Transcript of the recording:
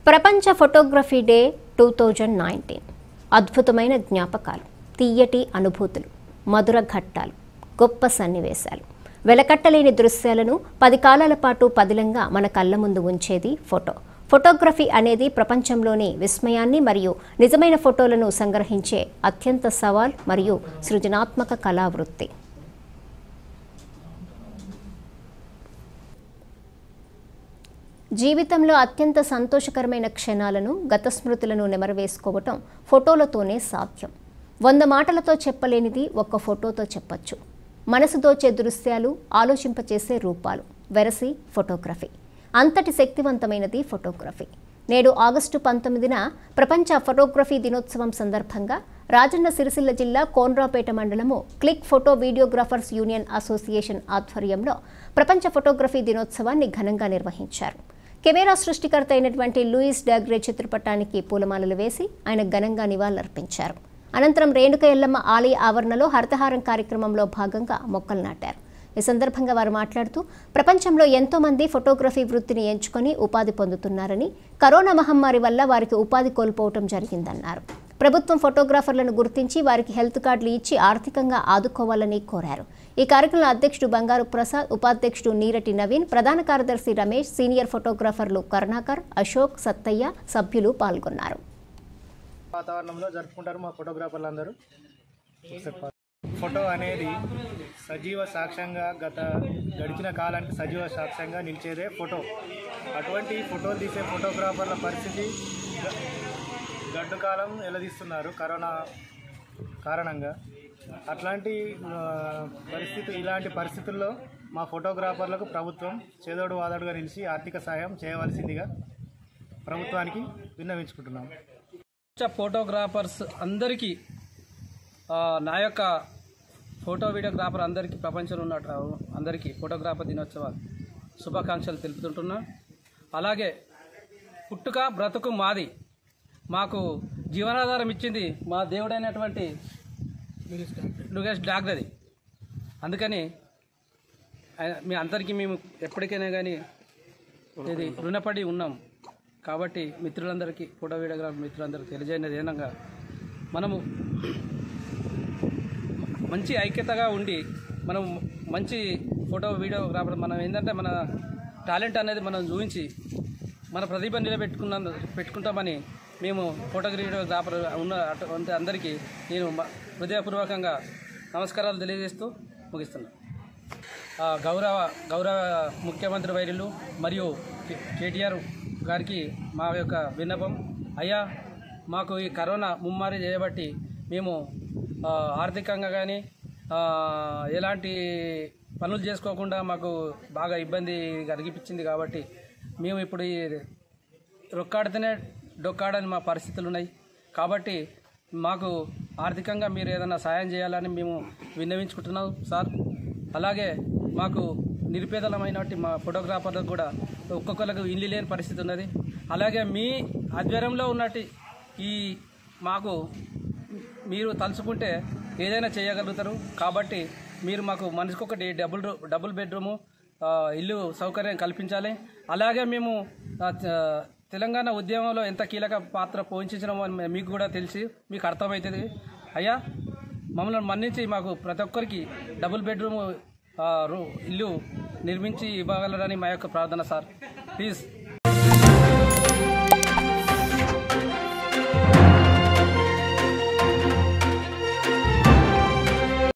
ప్రపంచ photography day two thousand nineteen అద్భుతమైన జ్ఞాపకాలు తీయటి అనుభూతులు మధుర ఘట్టాలు గొప్ప సన్నివేశాలు వెలకట్టలేని దృశ్యాలను పది కాలాల పాటు పదిలంగా మన కళ్ళ ముందు ఉంచేది ఫోటో ఫోటోగ్రఫీ అనేది ప్రపంచంలోని విస్మయాన్ని మరియు నిజమైన ఫోటోలను సంగ్రహించే అత్యంత సవాల్ మరియు సృజనాత్మక కళావృత్తి జీవితంలో అత్యంత సంతోషకరమైన క్షణాలను గత స్మృతులను నెమరవేసుకోవటం ఫోటోలతోనే సాధ్యం వంద మాటలతో చెప్పలేనిది ఒక్క ఫోటోతో చెప్పచ్చు మనసు దోచే దృశ్యాలు ఆలోచింపచేసే రూపాలు వెరసి ఫోటోగ్రఫీ అంతటి శక్తివంతమైనది ఫోటోగ్రఫీ నేడు ఆగస్టు పంతొమ్మిదిన ప్రపంచ ఫోటోగ్రఫీ దినోత్సవం సందర్భంగా రాజన్న సిరిసిల్ల జిల్లా కోన్రాపేట మండలము click photo videographers union association ఆధ్వర్యంలో ప్రపంచ ఫోటోగ్రఫీ దినోత్సవాన్ని ఘనంగా నిర్వహించారు కెమెరా సృష్టికర్త అయినటువంటి లూయిస్ డాగ్రే చిత్రపటానికి పూలమాలలు వేసి ఆయన ఘనంగా నివాళులర్పించారు అనంతరం రేణుక ఎల్లమ్మ ఆలయ ఆవరణలో హరితహారం కార్యక్రమంలో భాగంగా మొక్కలు నాటారు ఈ సందర్భంగా వారు మాట్లాడుతూ ప్రపంచంలో ఎంతో మంది ఫోటోగ్రఫీ వృత్తిని ఎంచుకొని ఉపాధి పొందుతున్నారని కరోనా మహమ్మారి వల్ల వారికి ఉపాధి కోల్పోవటం జరిగిందన్నారు ప్రభుత్వం ఫోటోగ్రాఫర్లను గుర్తించి వారికి హెల్త్ కార్డులు ఇచ్చి ఆర్థికంగా ఆదుకోవాలని కోరారు ఈ కార్యక్రమంలో అధ్యక్షుడు బంగారు ప్రసాద్ ఉపాధ్యక్షుడు నీరటి నవీన్ ప్రధాన కార్యదర్శి రమేష్ సీనియర్ ఫోటోగ్రాఫర్లు కరుణాకర్ అశోక్ సత్తయ్య సభ్యులు పాల్గొన్నారు వాతావరణంలో జరుపుకుంటారు మా ఫోటోగ్రాఫర్లు అందరూ ఫోటో అనేది సజీవ సాక్ష్యంగా గత గడిచిన కాలానికి సజీవ సాక్ష్యంగా నిలిచేదే ఫోటో అటువంటి ఫోటోలు తీసే ఫోటోగ్రాఫర్ల పరిస్థితి గ- గడ్డు కాలం ఎలదీస్తున్నారు కరోనా కారణంగా అట్లాంటి ఆ, పరిస్థితి ఇలాంటి పరిస్థితుల్లో మా ఫోటోగ్రాఫర్లకు ప్రభుత్వం చేదోడు వాదోడుగా నిలిచి ఆర్థిక సాయం చేయవలసిందిగా ప్రభుత్వానికి విన్నవించుకుంటున్నాం ప్రపంచ ఫోటోగ్రాఫర్స్ అందరికీ ఆ, నా యొక్క ఫోటో వీడియోగ్రాఫర్ అందరికీ ప్రపంచంలో ఉన్న అందరికీ ఫోటోగ్రాఫర్ దినోత్సవ శుభాకాంక్షలు తెలుపుతుంటున్నా అలాగే పుట్టుక బ్రతుకు మాది మాకు జీవనాధారం ఇచ్చింది మా దేవుడైనటువంటి లుగేష్ డాగ్రది అందుకని ఆయన- మీ అందరికీ మేము ఎప్పటికైనా కానీ ఇది రుణపడి ఉన్నాం కాబట్టి మిత్రులందరికీ ఫోటో వీడియోగ్రాఫర్ మిత్రులందరికీ తెలియజేయనది ఏనంగా మనము మంచి ఐక్యతగా ఉండి మనం మంచి ఫోటో వీడియోగ్రాఫర్ మనం ఏంటంటే మన టాలెంట్ అనేది మనం చూపించి మన ప్రతిభ నిలబెట్టుకున్న పెట్టుకుంటామని మేము ఫోటోగ్రాఫర్ ఉన్న అటువంటి అందరికీ నేను మ- హృదయపూర్వకంగా నమస్కారాలు తెలియజేస్తూ ముగిస్తున్నాను ఆ, గౌరవ గౌరవ ముఖ్యమంత్రి వైర్యులు మరియు కే- కేటీఆర్ గారికి మా యొక్క విన్నపం అయ్యా మాకు ఈ కరోనా ముమ్మారి చేయబట్టి మేము ఆ, ఆర్థికంగా కానీ ఎలాంటి పనులు చేసుకోకుండా మాకు బాగా ఇబ్బంది కలిగిపించింది కాబట్టి మేము ఇప్పుడు ఈ రొక్కాడితేనే డొక్కాడని మా పరిస్థితులు ఉన్నాయి కాబట్టి మాకు ఆర్థికంగా మీరు ఏదైనా సాయం చేయాలని మేము విన్నవించుకుంటున్నాం సార్ అలాగే మాకు నిరుపేదలమైనటువంటి మా ఫోటోగ్రాఫర్లకు కూడా ఒక్కొక్కరికి ఇల్లు లేని పరిస్థితి ఉన్నది అలాగే మీ ఆధ్వర్యంలో ఉన్నట్టు ఈ మాకు మీరు తలుచుకుంటే ఏదైనా చేయగలుగుతారు కాబట్టి మీరు మాకు మనిషికొకటి డబుల్ రూ- డబుల్ బెడ్రూము ఆ, ఇల్లు సౌకర్యం కల్పించాలి అలాగే మేము ఆ, త- తెలంగాణ ఉద్యమంలో ఎంత కీలక పాత్ర పోషించినామో అని మీకు కూడా తెలిసి మీకు అర్థమవుతుంది అయ్యా మమ్మల్ని మన్నించి మాకు ప్రతి ఒక్కరికి డబుల్ బెడ్రూమ్ ఆ, రూ ఇల్లు నిర్మించి ఇవ్వగలరని మా యొక్క ప్రార్థన సార్ ప్లీజ్